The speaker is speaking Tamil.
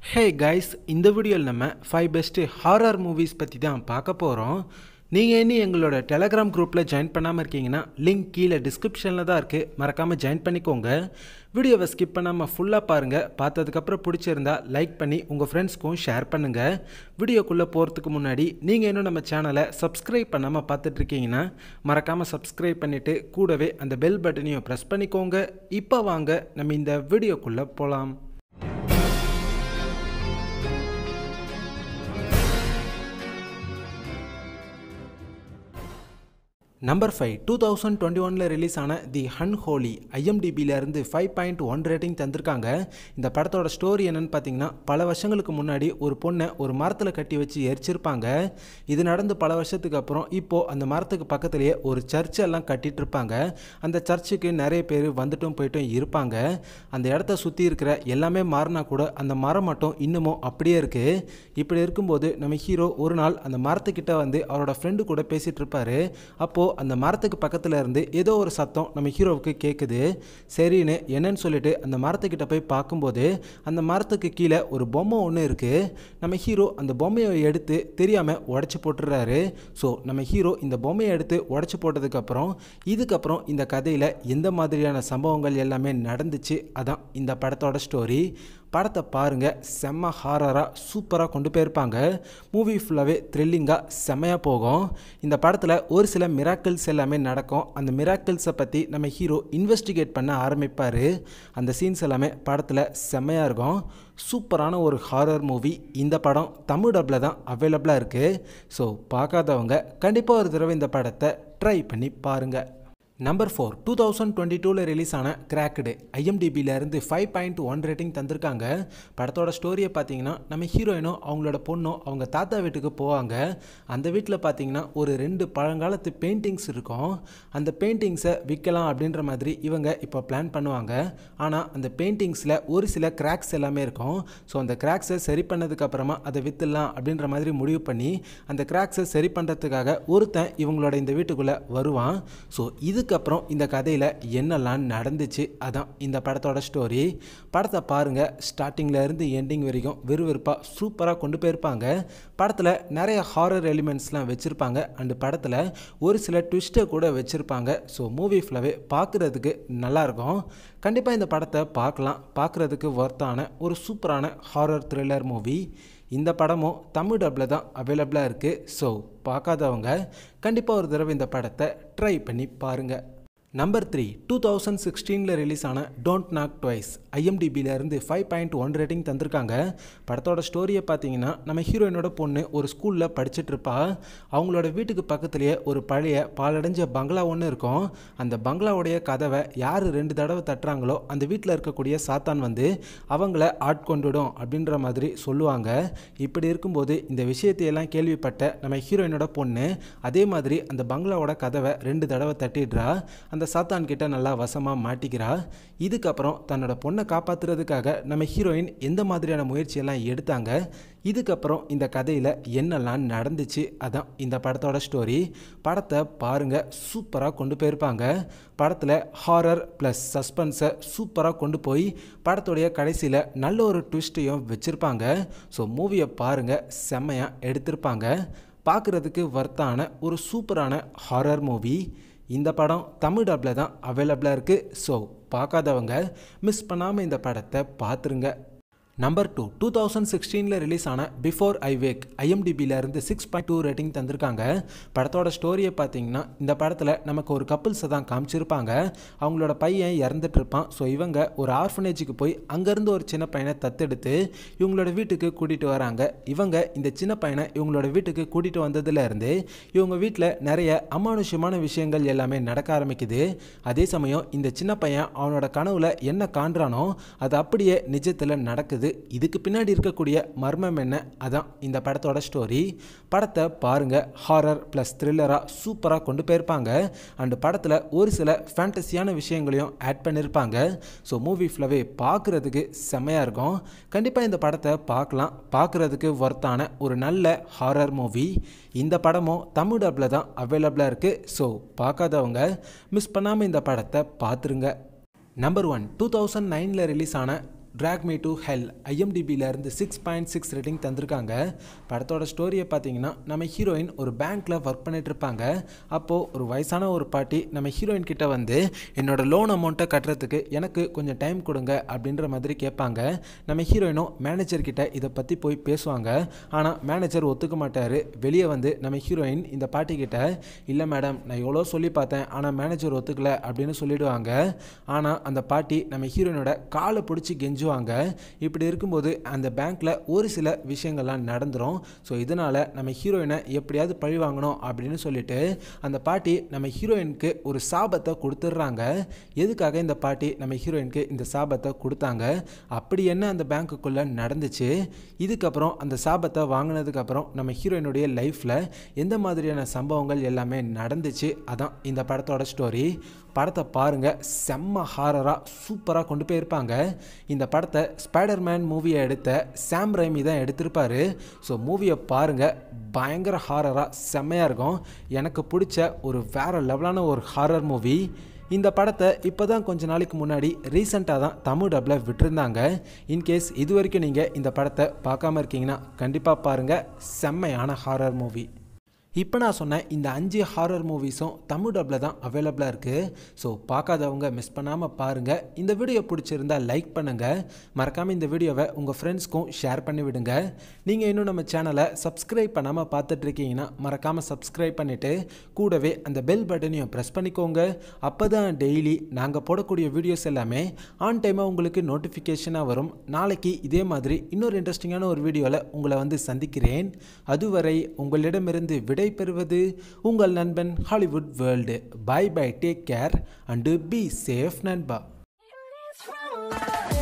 ஹே கைஸ் இந்த வீடியோவில் நம்ம ஃபைவ் பெஸ்ட்டு ஹாரர் மூவிஸ் பற்றி தான் பார்க்க போகிறோம் நீங்கள் இன்னும் எங்களோட டெலகிராம் குரூப்பில் ஜாயின் பண்ணாமல் இருக்கீங்கன்னா லிங்க் கீழே டிஸ்கிரிப்ஷனில் தான் இருக்குது மறக்காமல் ஜாயின் பண்ணிக்கோங்க வீடியோவை ஸ்கிப் பண்ணாமல் ஃபுல்லாக பாருங்கள் பார்த்ததுக்கப்புறம் பிடிச்சிருந்தா லைக் பண்ணி உங்கள் ஃப்ரெண்ட்ஸ்க்கும் ஷேர் பண்ணுங்கள் வீடியோக்குள்ளே போகிறதுக்கு முன்னாடி நீங்கள் இன்னும் நம்ம சேனலை சப்ஸ்கிரைப் பண்ணாமல் பார்த்துட்ருக்கீங்கன்னா மறக்காமல் சப்ஸ்கிரைப் பண்ணிவிட்டு கூடவே அந்த பெல் பட்டனையும் ப்ரெஸ் பண்ணிக்கோங்க இப்போ வாங்க நம்ம இந்த வீடியோக்குள்ளே போகலாம் number five two thousand twenty ஒனில் ரிலீஸ் ஆன தி ஹன் ஹோலி ஐஎம்டிபியிலேருந்து ஃபைவ் பாயிண்ட் ஒன் ரேட்டிங் தந்திருக்காங்க இந்த படத்தோட ஸ்டோரி என்னன்னு பார்த்தீங்கன்னா பல வருஷங்களுக்கு முன்னாடி ஒரு பொண்ணை ஒரு மரத்தில் கட்டி வச்சு எரிச்சிருப்பாங்க இது நடந்து பல வருஷத்துக்கு அப்புறம் இப்போது அந்த மரத்துக்கு பக்கத்துலேயே ஒரு சர்ச் எல்லாம் கட்டிட்டு இருப்பாங்க அந்த சர்ச்சுக்கு நிறைய பேர் வந்துட்டும் போயிட்டும் இருப்பாங்க அந்த இடத்த சுற்றி இருக்கிற எல்லாமே மாறினா கூட அந்த மரம் மட்டும் இன்னமும் அப்படியே இருக்குது இப்படி இருக்கும்போது நம்ம ஹீரோ ஒரு நாள் அந்த மரத்துக்கிட்ட வந்து அவரோட ஃப்ரெண்டு கூட பேசிகிட்டு இருப்பாரு அப்போது அந்த மரத்துக்கு பக்கத்தில் இருந்து ஏதோ ஒரு சத்தம் நம்ம ஹீரோவுக்கு கேட்குது சரின்னு என்னன்னு சொல்லிட்டு அந்த மரத்துக்கிட்ட போய் பார்க்கும்போது அந்த மரத்துக்கு கீழே ஒரு பொம்மை ஒன்று இருக்குது நம்ம ஹீரோ அந்த பொம்மையை எடுத்து தெரியாமல் உடச்சி போட்டுடுறாரு ஸோ நம்ம ஹீரோ இந்த பொம்மையை எடுத்து உடச்சி போட்டதுக்கப்புறம் இதுக்கப்புறம் இந்த கதையில் எந்த மாதிரியான சம்பவங்கள் எல்லாமே நடந்துச்சு அதான் இந்த படத்தோட ஸ்டோரி படத்தை பாருங்கள் செம்ம ஹாரராக சூப்பராக கொண்டு போயிருப்பாங்க மூவி ஃபுல்லாகவே த்ரில்லிங்காக செம்மையாக போகும் இந்த படத்தில் ஒரு சில மிராக்கிள்ஸ் எல்லாமே நடக்கும் அந்த மிராக்கிள்ஸை பற்றி நம்ம ஹீரோ இன்வெஸ்டிகேட் பண்ண ஆரம்பிப்பார் அந்த சீன்ஸ் எல்லாமே படத்தில் செம்மையாக இருக்கும் சூப்பரான ஒரு ஹாரர் மூவி இந்த படம் தமிழ் டப்பில் தான் அவைலபிளாக இருக்குது ஸோ பார்க்காதவங்க கண்டிப்பாக ஒரு தடவை இந்த படத்தை ட்ரை பண்ணி பாருங்கள் number four two thousand twenty டூவில் ரிலீஸ் ஆன கிராக்டு ஐஎம்டிபியிலேருந்து ஃபைவ் பாயிண்ட் ஒன் ரேட்டிங் தந்திருக்காங்க படத்தோட ஸ்டோரியை பார்த்தீங்கன்னா நம்ம ஹீரோயினும் அவங்களோட பொண்ணும் அவங்க தாத்தா வீட்டுக்கு போவாங்க அந்த வீட்டில் பார்த்தீங்கன்னா ஒரு ரெண்டு பழங்காலத்து பெயிண்டிங்ஸ் இருக்கும் அந்த பெயிண்டிங்ஸை விற்கலாம் அப்படின்ற மாதிரி இவங்க இப்போ பிளான் பண்ணுவாங்க ஆனால் அந்த பெயிண்டிங்ஸில் ஒரு சில கிராக்ஸ் எல்லாமே இருக்கும் ஸோ அந்த கிராக்ஸை சரி பண்ணதுக்கப்புறமா அதை விற்றுலாம் அப்படின்ற மாதிரி முடிவு பண்ணி அந்த கிராக்ஸை சரி பண்ணுறதுக்காக ஒருத்தன் இவங்களோட இந்த வீட்டுக்குள்ளே வருவான் ஸோ இதுக்கப்புறம் இந்த கதையில் என்னெல்லாம் நடந்துச்சு அதான் இந்த படத்தோட ஸ்டோரி படத்தை பாருங்கள் ஸ்டார்டிங்கில் இருந்து எண்டிங் வரைக்கும் விறுவிறுப்பாக சூப்பராக கொண்டு போயிருப்பாங்க படத்தில் நிறைய ஹாரர் எலிமெண்ட்ஸ்லாம் வச்சுருப்பாங்க அண்டு படத்தில் ஒரு சில ட்விஸ்ட்டை கூட வச்சுருப்பாங்க ஸோ மூவி ஃபுல்லாகவே பார்க்குறதுக்கு நல்லாயிருக்கும் கண்டிப்பாக இந்த படத்தை பார்க்கலாம் பார்க்குறதுக்கு ஒர்த்தான ஒரு சூப்பரான ஹாரர் த்ரில்லர் மூவி இந்த படமும் தமிழ் டப்பில் தான் அவைலபிளாக இருக்குது ஸோ பார்க்காதவங்க கண்டிப்பாக ஒரு தடவை இந்த படத்தை ட்ரை பண்ணி பாருங்கள் நம்பர் த்ரீ டூ தௌசண்ட் சிக்ஸ்டீனில் ரிலீஸ் ஆன டோன்ட் நாக் ட்வைஸ் ஐஎம்டிபியிலேருந்து ஃபைவ் பாயிண்ட் ஒன் ரேட்டிங் தந்திருக்காங்க படத்தோட ஸ்டோரியை பார்த்தீங்கன்னா நம்ம ஹீரோயினோட பொண்ணு ஒரு ஸ்கூலில் படிச்சுட்டு இருப்பா அவங்களோட வீட்டுக்கு பக்கத்துலேயே ஒரு பழைய பாலடைஞ்ச பங்களா ஒன்று இருக்கும் அந்த பங்களாவுடைய கதவை யார் ரெண்டு தடவை தட்டுறாங்களோ அந்த வீட்டில் இருக்கக்கூடிய சாத்தான் வந்து அவங்கள ஆட்கொண்டுடும் அப்படின்ற மாதிரி சொல்லுவாங்க இப்படி இருக்கும்போது இந்த விஷயத்தையெல்லாம் கேள்விப்பட்ட நம்ம ஹீரோயினோட பொண்ணு அதே மாதிரி அந்த பங்களாவோட கதவை ரெண்டு தடவை தட்டிடுறா அந்த சாத்தான் கிட்ட நல்லா வசமாக மாட்டிக்கிறா இதுக்கப்புறம் தன்னோட பொண்ணை காப்பாற்றுறதுக்காக நம்ம ஹீரோயின் எந்த மாதிரியான முயற்சியெல்லாம் எடுத்தாங்க இதுக்கப்புறம் இந்த கதையில் என்னெல்லாம் நடந்துச்சு அதான் இந்த படத்தோட ஸ்டோரி படத்தை பாருங்கள் சூப்பராக கொண்டு போயிருப்பாங்க படத்தில் ஹாரர் ப்ளஸ் சஸ்பென்ஸை சூப்பராக கொண்டு போய் படத்துடைய கடைசியில் நல்ல ஒரு ட்விஸ்ட்டையும் வச்சுருப்பாங்க ஸோ மூவியை பாருங்கள் செம்மையாக எடுத்திருப்பாங்க பார்க்குறதுக்கு வர்த்தான ஒரு சூப்பரான ஹாரர் மூவி இந்த படம் தமிழ் டப்பில் தான் அவைலபிளாக இருக்குது ஸோ பார்க்காதவங்க மிஸ் பண்ணாமல் இந்த படத்தை பார்த்துருங்க நம்பர் டூ டூ தௌசண்ட் சிக்ஸ்டீனில் ரிலீஸ் ஆன பிஃபோர் ஐ வேக் ஐஎம்டிபியிலேருந்து சிக்ஸ் பாயிண்ட் டூ ரேட்டிங் தந்திருக்காங்க படத்தோட ஸ்டோரியை பார்த்தீங்கன்னா இந்த படத்தில் நமக்கு ஒரு கப்புள்ஸை தான் காமிச்சிருப்பாங்க அவங்களோட பையன் இறந்துட்டு இருப்பான் ஸோ இவங்க ஒரு ஆர்ஃபனேஜுக்கு போய் அங்கேருந்து ஒரு சின்ன பையனை தத்தெடுத்து இவங்களோட வீட்டுக்கு கூட்டிகிட்டு வராங்க இவங்க இந்த சின்ன பையனை இவங்களோட வீட்டுக்கு கூட்டிகிட்டு வந்ததுலேருந்து இவங்க வீட்டில் நிறைய அமானுஷ்யமான விஷயங்கள் எல்லாமே நடக்க ஆரம்பிக்குது அதே சமயம் இந்த சின்ன பையன் அவனோட கனவுல என்ன காண்றானோ அது அப்படியே நிஜத்தில் நடக்குது இதுக்கு பின்னாடி இருக்கக்கூடிய மர்மம் என்ன அதான் இந்த படத்தோட ஸ்டோரி படத்தை பாருங்க ஹாரர் ப்ளஸ் த்ரில்லராக சூப்பராக கொண்டு போயிருப்பாங்க அண்டு படத்தில் ஒரு சில ஃபேண்டஸியான விஷயங்களையும் ஆட் பண்ணியிருப்பாங்க ஸோ மூவி ஃபுல்லாகவே பார்க்குறதுக்கு செம்மையாக இருக்கும் கண்டிப்பாக இந்த படத்தை பார்க்கலாம் பார்க்குறதுக்கு ஒர்த்தான ஒரு நல்ல ஹாரர் மூவி இந்த படமும் தமிழ் டப்பில் தான் அவைலபிளாக இருக்குது ஸோ பார்க்காதவங்க மிஸ் பண்ணாமல் இந்த படத்தை பார்த்துருங்க நம்பர் ஒன் டூ தௌசண்ட் நைனில் ரிலீஸ் ஆன ட்ராக் மீ டு ஹெல் ஐஎம்டிபியிலேருந்து சிக்ஸ் பாயிண்ட் சிக்ஸ் ரேட்டிங் தந்திருக்காங்க படத்தோட ஸ்டோரியை பார்த்தீங்கன்னா நம்ம ஹீரோயின் ஒரு பேங்க்கில் ஒர்க் பண்ணிட்டு இருப்பாங்க அப்போது ஒரு வயசான ஒரு பாட்டி நம்ம ஹீரோயின் கிட்ட வந்து என்னோட லோன் அமௌண்ட்டை கட்டுறதுக்கு எனக்கு கொஞ்சம் டைம் கொடுங்க அப்படின்ற மாதிரி கேட்பாங்க நம்ம ஹீரோயினும் மேனேஜர் கிட்ட இதை பற்றி போய் பேசுவாங்க ஆனால் மேனேஜர் ஒத்துக்க மாட்டார் வெளியே வந்து நம்ம ஹீரோயின் இந்த பாட்டி கிட்ட இல்லை மேடம் நான் எவ்வளோ சொல்லி பார்த்தேன் ஆனால் மேனேஜர் ஒத்துக்கல அப்படின்னு சொல்லிடுவாங்க ஆனால் அந்த பாட்டி நம்ம ஹீரோயினோட காலை பிடிச்சி கெஞ்சுவாங்க இப்படி இருக்கும்போது அந்த பேங்க்கில் ஒரு சில விஷயங்கள்லாம் நடந்துரும் ஸோ இதனால் நம்ம ஹீரோயினை எப்படியாவது பழி வாங்கணும் அப்படின்னு சொல்லிட்டு அந்த பாட்டி நம்ம ஹீரோயினுக்கு ஒரு சாபத்தை கொடுத்துட்றாங்க எதுக்காக இந்த பாட்டி நம்ம ஹீரோயினுக்கு இந்த சாபத்தை கொடுத்தாங்க அப்படி என்ன அந்த பேங்க்குள்ளே நடந்துச்சு இதுக்கப்புறம் அந்த சாபத்தை வாங்கினதுக்கப்புறம் நம்ம ஹீரோயினுடைய லைஃப்பில் எந்த மாதிரியான சம்பவங்கள் எல்லாமே நடந்துச்சு அதான் இந்த படத்தோட ஸ்டோரி படத்தை பாருங்கள் செம்ம ஹாரராக சூப்பராக கொண்டு போயிருப்பாங்க இந்த படத்தை ஸ்பைடர்மேன் மூவியை எடுத்த சாம் ரைமி தான் எடுத்திருப்பாரு ஸோ மூவியை பாருங்கள் பயங்கர ஹாரராக செம்மையாக இருக்கும் எனக்கு பிடிச்ச ஒரு வேறு லெவலான ஒரு ஹாரர் மூவி இந்த படத்தை இப்போ தான் கொஞ்ச நாளைக்கு முன்னாடி ரீசெண்டாக தான் தமிழ் டப்பில் விட்டுருந்தாங்க இன்கேஸ் இது வரைக்கும் நீங்கள் இந்த படத்தை பார்க்காம இருக்கீங்கன்னா கண்டிப்பாக பாருங்கள் செம்மையான ஹாரர் மூவி இப்போ நான் சொன்ன இந்த அஞ்சு ஹாரர் மூவிஸும் தமிழ் டப்பில் தான் அவைலபிளாக இருக்குது ஸோ பார்க்காதவங்க மிஸ் பண்ணாமல் பாருங்கள் இந்த வீடியோ பிடிச்சிருந்தா லைக் பண்ணுங்கள் மறக்காமல் இந்த வீடியோவை உங்கள் ஃப்ரெண்ட்ஸ்க்கும் ஷேர் பண்ணி விடுங்க நீங்கள் இன்னும் நம்ம சேனலை சப்ஸ்கிரைப் பண்ணாமல் பார்த்துட்டு இருக்கீங்கன்னா மறக்காமல் சப்ஸ்கிரைப் பண்ணிவிட்டு கூடவே அந்த பெல் பட்டனையும் ப்ரெஸ் பண்ணிக்கோங்க அப்போ தான் டெய்லி நாங்கள் போடக்கூடிய வீடியோஸ் எல்லாமே ஆன் டைமாக உங்களுக்கு நோட்டிஃபிகேஷனாக வரும் நாளைக்கு இதே மாதிரி இன்னொரு இன்ட்ரெஸ்டிங்கான ஒரு வீடியோவில் உங்களை வந்து சந்திக்கிறேன் அதுவரை உங்களிடமிருந்து விடை பெறுவது உங்கள் நண்பன் Hollywood world bye bye take care and be safe நண்பா It's wrong.